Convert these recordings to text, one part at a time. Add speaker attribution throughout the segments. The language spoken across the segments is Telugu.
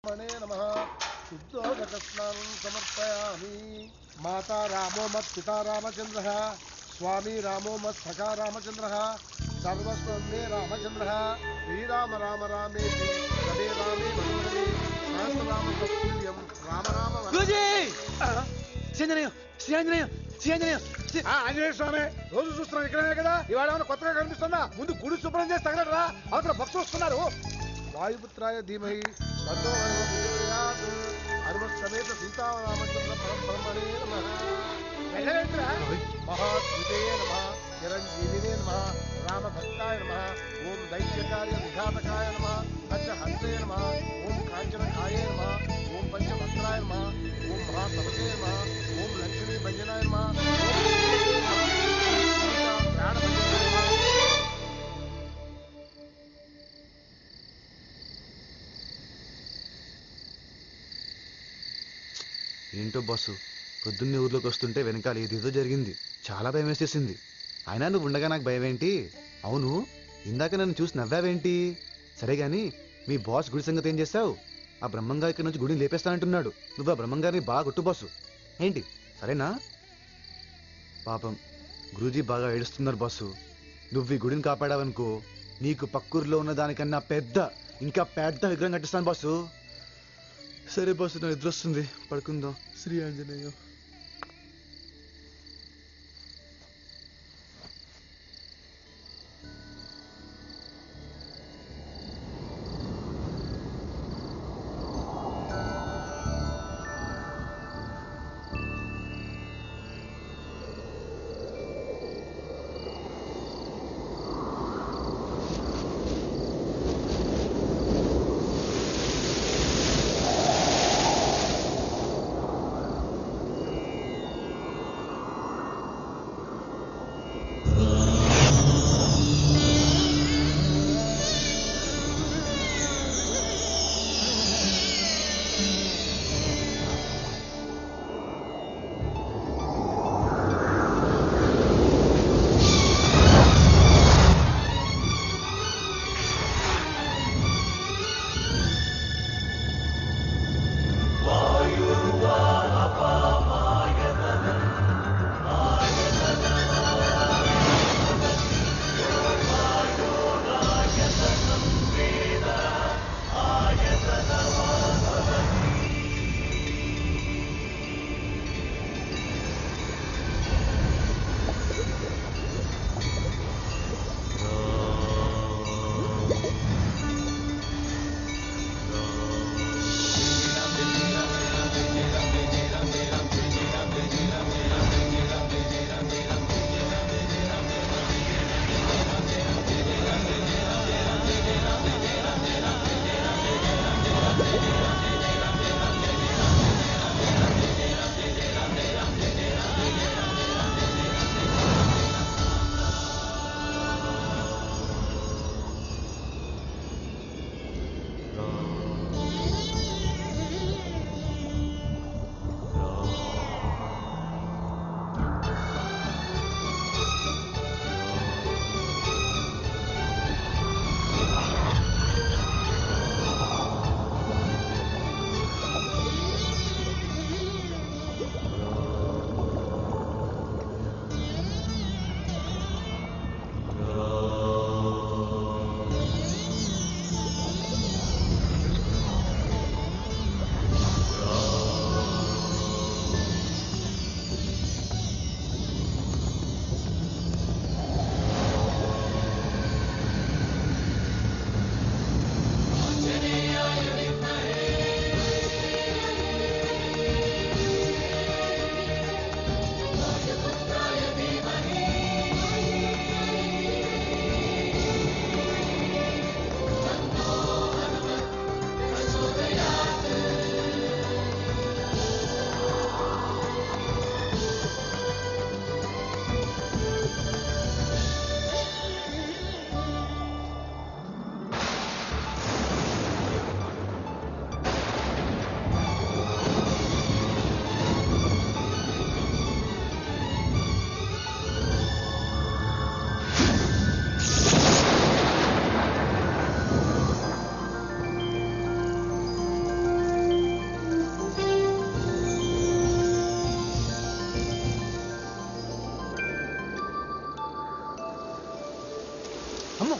Speaker 1: పరబ్రహ్మణే నమ శుద్ధోదకస్నానం సమర్పయామి మాతా రామో మత్ పితా రామచంద్ర స్వామి రామో మత్ సఖా రామచంద్ర సర్వస్వమే రామచంద్ర శ్రీరామ రామ రామే రమే రామే మనోరమే సహస్రరామ తత్తుల్యం రామ రామ వర-
Speaker 2: గురూజీ శ్రీంజనేయం శ్రీంజనేయం శ్రీంజనేయం
Speaker 1: ఆ, ఆంజనేయ స్వామి రోజు చూస్తున్నాం ఇక్కడే కదా ఇవాళ ఏమైనా కొత్తగా కనిపిస్తుందా ముందు గుడి శుభ్రం చేసి తగలరా అవతల భక్తులు వస్తున్నారు వాయుపుత్రాయ ధీమహి తన్నో ప్రచోదయాత్ హనుమత్ సమేత సీతారామచంద్ర పరబ్రహ్మణే నమః వెళ్ళవేంద్రా మహాద్భుతే నమ చిరంజీవినే నమ రామభక్తాయ నమ ఓం దైత్యకార్య విఘాతకాయ నమ పంచహంసే నమ ఓం కాంచనకాయ నమ ఓం పంచభద్రాయ నమ ఓం మహాతపసే నమ ఓం లక్ష్మీ భంజనాయ నమ ఓం ప్రాణభంజనాయ నమ
Speaker 2: ఏంటో బాసు పొద్దున్నే ఊర్లోకి వస్తుంటే వెనకాల ఏదేదో జరిగింది చాలా భయం వేసేసింది అయినా నువ్వు ఉండగా నాకు భయం ఏంటి అవును ఇందాక నన్ను చూసి నవ్వావేంటి సరే గాని మీ బాస్ గుడి సంగతి ఏం చేస్తావు ఆ బ్రహ్మంగారి ఇక్కడ నుంచి గుడిని లేపేస్తానంటున్నాడు నువ్వు ఆ బ్రహ్మంగారిని బాగా కొట్టు బాసు ఏంటి సరేనా పాపం గురూజీ బాగా ఏడుస్తున్నారు బాసు నువ్వు ఈ గుడిని కాపాడావనుకో నీకు పక్కూరులో ఉన్న దానికన్నా పెద్ద ఇంకా పెద్ద విగ్రహం కట్టిస్తాను బాసు సరే బాసు నా నిద్ర వస్తుంది పడుకుందాం శ్రీ ఆంజనేయ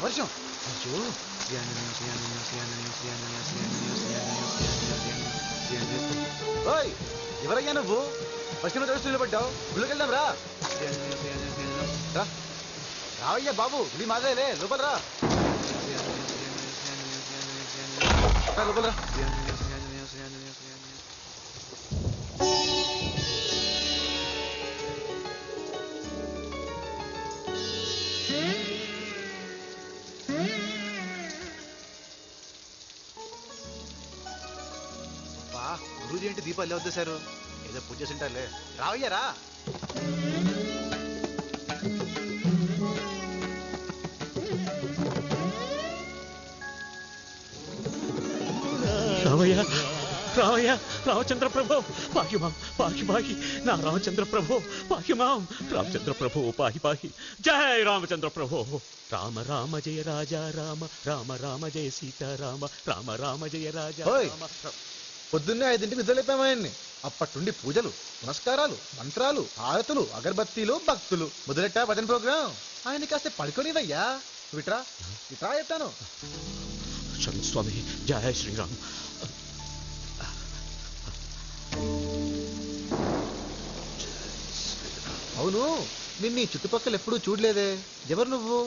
Speaker 2: వర్షం అయ్యో శ్రీ ఆంజనేయ శ్రీ ఆంజనేయ శ్రీ ఆంజనేయ శ్రీ ఆంజనేయ శ్రీ ఆంజనేయ శ్రీ ఆంజనేయ శ్రీ ఆంజనేయ శ్రీ ఆంజనేయ శ్రీ ఆంజనేయ ఓయ్ ఎవరయ్యా నువ్వు వర్షంలో తడుస్తూ నిలబడ్డావు గుళ్ళకి వెళ్దాం రా శ్రీ ఆంజనేయ శ్రీ ఆంజనేయ శ్రీ ఆంజనేయ రా రావయ్యా బాబు ఇది మాదేలే లోపల రా శ్రీ ఆంజనేయ శ్రీ ఆంజనేయ శ్రీ ఆంజనేయ శ్రీ ఆంజనేయ శ్రీ ఆంజనేయ రా లోపల రా శ్రీ ఆంజనేయ శ్రీ ఆంజనేయ శ్రీ ఆంజనేయ శ్రీ ఆంజనేయ బా గురూజీ ఏంటి దీపాలు వద్దేశారు ఏదో పూజ చేసి ఉంటారులే రావయ్యా రా
Speaker 3: రామయ్య రామయ్య రామచంద్ర ప్రభు పాహిమాం పాహి పాహి నా రామచంద్ర ప్రభు పాహిమాం రామచంద్ర ప్రభు పాహి పాహి జయ రామచంద్ర ప్రభు రామ రామ జయ రాజా రామ రామ రామ జయ సీతారామ రామ రామ జయ రాజా
Speaker 2: ఓయ్.
Speaker 3: రామ
Speaker 2: పొద్దున్నే ఐదింటికి నిద్రలేపామాయన్ని అప్పటి నుండి పూజలు పునస్కారాలు మంత్రాలు హారతులు అగరబత్తీలు భక్తులు మొదలెట్టా భజన ప్రోగ్రాం ఆయన కాస్త పడుకోనివయ్యా నువ్వు ఇట్రా ఇట్రా చెప్తాను
Speaker 3: క్షమి స్వామి జయ శ్రీరామ్
Speaker 2: అవును నిన్ను ఈ చుట్టుపక్కల ఎప్పుడూ చూడలేదే ఎవరు నువ్వు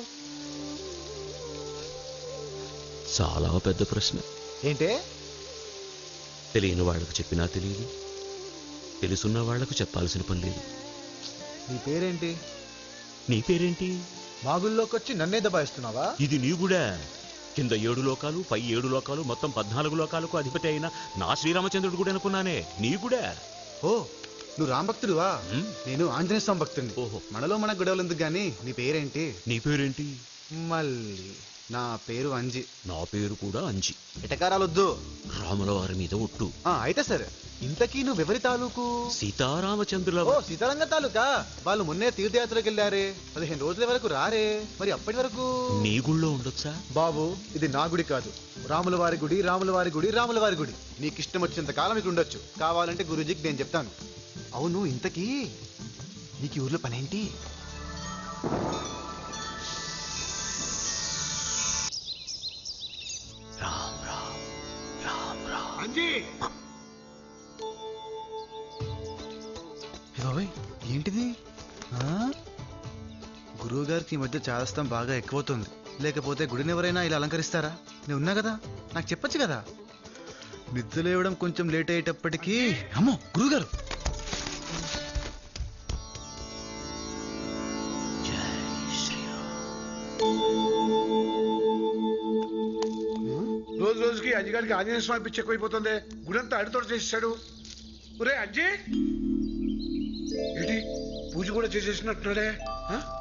Speaker 3: చాలా పెద్ద ప్రశ్న
Speaker 2: ఏంటే
Speaker 3: తెలియని వాళ్ళకు చెప్పినా తెలియదు తెలుసున్న వాళ్లకు చెప్పాల్సిన పని లేదు
Speaker 2: నీ పేరేంటి
Speaker 3: నీ పేరేంటి
Speaker 2: మా గుళ్ళోకి వచ్చి నన్నే దబాయిస్తున్నావా
Speaker 3: ఇది నీ కూడా కింద ఏడు లోకాలు పై ఏడు లోకాలు మొత్తం పద్నాలుగు లోకాలకు అధిపతి అయిన నా శ్రీరామచంద్రుడు కూడా అనుకున్నానే నీ కూడా
Speaker 2: ఓ నువ్వు రామ్ భక్తుడువా
Speaker 3: ఉమ్,
Speaker 2: నేను ఆంజనేయ స్వామి భక్తుడిని
Speaker 3: ఓహో
Speaker 2: మనలో మన గొడవలు ఎందుకు గానీ నీ పేరేంటి
Speaker 3: నీ పేరేంటి
Speaker 2: మళ్ళీ నా పేరు అంజి
Speaker 3: నా పేరు కూడా అంజి
Speaker 2: ఎటకారాలొద్దు
Speaker 3: రాముల వారి మీద ఒట్టు
Speaker 2: ఆ, అయితే సరే ఇంతకీ నువ్వెవరి తాలూకు
Speaker 3: సీతారామచంద్రుల
Speaker 2: ఓ సీతారంగ తాలూకా వాళ్ళు మొన్నే తీర్థయాత్రకు వెళ్ళారే పదిహేను రోజుల వరకు రారే మరి అప్పటి వరకు
Speaker 3: నీ గుళ్ళో ఉండొచ్చా
Speaker 2: బాబు ఇది నా గుడి కాదు రాముల వారి గుడి రాముల వారి గుడి రాముల వారి గుడి నీకు ఇష్టం వచ్చినంత కాలం మీకు ఉండొచ్చు కావాలంటే గురూజీకి నేను చెప్తాను అవును ఇంతకీ నీకు ఈ ఊర్లో పనేంటి
Speaker 3: రామ్ రామ్ రామ్ రామ్
Speaker 1: అంజీ
Speaker 2: ఏ బాబాయ్ ఏంటిది గురువు గారికి ఈ మధ్య చాదస్తం బాగా ఎక్కువవుతుంది లేకపోతే గుడిని ఎవరైనా ఇలా అలంకరిస్తారా నేను ఉన్నా కదా నాకు చెప్పొచ్చు కదా నిద్ర లేవడం కొంచెం లేట్ అయ్యేటప్పటికీ అమ్మో గురువుగారు
Speaker 3: జై శ్రీరామ్
Speaker 1: రోజు రోజుకి అజ్జిగారికి ఆంజనేయ స్వామి పిచ్చి ఎక్కువైపోతుంది గుడంతా అడితోడు చేసేసాడు ఒరే అజ్జి ఏంటి పూజ కూడా చేసేసినట్టున్నాడే ఆ?